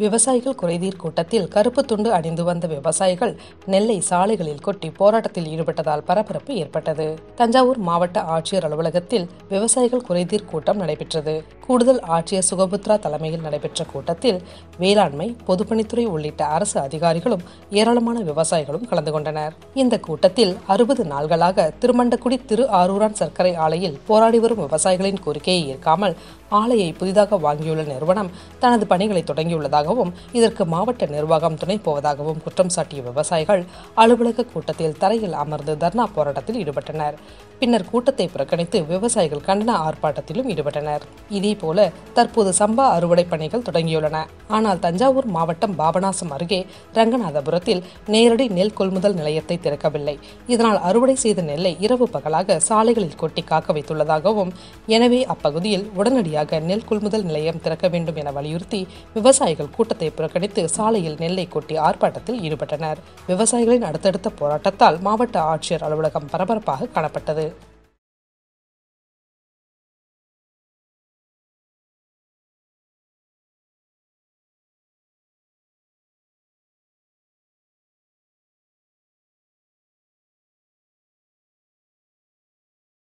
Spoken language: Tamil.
விவசாயிகள் குறைதீர் கூட்டத்தில் கருப்பு துண்டு அணிந்து வந்த விவசாயிகள் நெல்லை சாலைகளில் கொட்டி போராட்டத்தில் ஈடுபட்டதால் பரபரப்பு ஏற்பட்டது தஞ்சாவூர் மாவட்ட ஆட்சியர் அலுவலகத்தில் விவசாயிகள் குறைதீர் கூட்டம் நடைபெற்றது கூடுதல் ஆட்சியர் சுகபுத்ரா தலைமையில் நடைபெற்ற கூட்டத்தில் வேளாண்மை பொதுப்பணித்துறை உள்ளிட்ட அரசு அதிகாரிகளும் ஏராளமான விவசாயிகளும் கலந்து கொண்டனர் இந்த கூட்டத்தில் அறுபது நாள்களாக திருமண்டக்குடி திரு ஆரூரான் சர்க்கரை ஆலையில் போராடி வரும் விவசாயிகளின் கோரிக்கையை ஏற்காமல் ஆலையை புதிதாக வாங்கியுள்ள நிறுவனம் தனது பணிகளை தொடங்கியுள்ளதாகவும் இதற்கு மாவட்ட நிர்வாகம் துணை போவதாகவும் குற்றம் சாட்டிய விவசாயிகள் அலுவலக கூட்டத்தில் தரையில் அமர்ந்து தர்ணா போராட்டத்தில் ஈடுபட்டனர் பின்னர் கூட்டத்தை புறக்கணித்து விவசாயிகள் கண்டன ஆர்ப்பாட்டத்திலும் ஈடுபட்டனர் இதேபோல தற்போது சம்பா அறுவடை பணிகள் தொடங்கியுள்ளன ஆனால் தஞ்சாவூர் மாவட்டம் பாபநாசம் அருகே ரங்கநாதபுரத்தில் நேரடி நெல் கொள்முதல் நிலையத்தை திறக்கவில்லை இதனால் அறுவடை செய்த நெல்லை இரவு பகலாக சாலைகளில் கொட்டி காக்க வைத்துள்ளதாகவும் எனவே அப்பகுதியில் உடனடியாக நெல் கொள்முதல் நிலையம் திறக்க வேண்டும் என வலியுறுத்தி விவசாயிகள் கூட்டத்தை புறக்கணித்து சாலையில் நெல்லை கொட்டி ஆர்ப்பாட்டத்தில் ஈடுபட்டனர் விவசாயிகளின் அடுத்தடுத்த போராட்டத்தால் மாவட்ட ஆட்சியர் அலுவலகம் பரபரப்பாக காணப்பட்டது